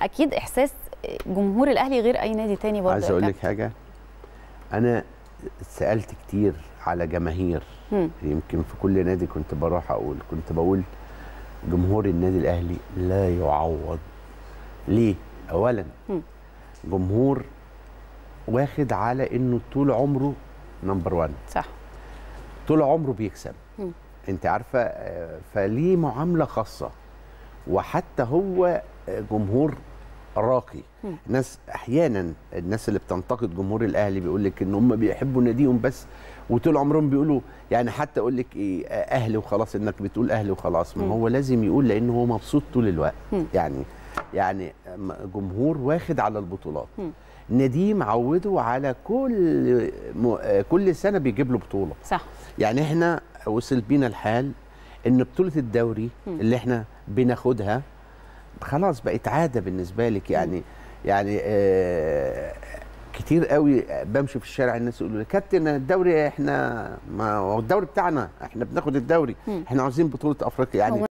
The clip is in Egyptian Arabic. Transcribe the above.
اكيد احساس جمهور الاهلي غير اي نادي تاني برضه عايز يا اقول لك كابتن. حاجه انا سالت كتير على جماهير مم. يمكن في كل نادي كنت بروح اقول كنت بقول جمهور النادي الاهلي لا يعوض ليه اولا مم. جمهور واخد على انه طول عمره نمبر 1 صح طول عمره بيكسب مم. انت عارفه آه، فليه معامله خاصه وحتى هو آه، جمهور راقي مم. ناس احيانا الناس اللي بتنتقد جمهور الاهلي بيقول لك ان هم بيحبوا ناديهم بس وطول عمرهم بيقولوا يعني حتى اقول لك ايه آه، اهلي وخلاص انك بتقول اهلي وخلاص ما مم. هو لازم يقول لان هو مبسوط طول الوقت مم. يعني يعني م- جمهور واخد على البطولات مم. ناديه معوده على كل م... آه، كل سنه بيجيب له بطوله صح يعني احنا وصل بينا الحال ان بطوله الدوري مم. اللي احنا بناخدها خلاص بقت عاده بالنسبه لك يعني يعني آه كتير قوي بمشي في الشارع الناس يقولوا لي كابتن الدوري احنا ما هو الدوري بتاعنا احنا بناخد الدوري مم. احنا عاوزين بطوله افريقيا يعني هو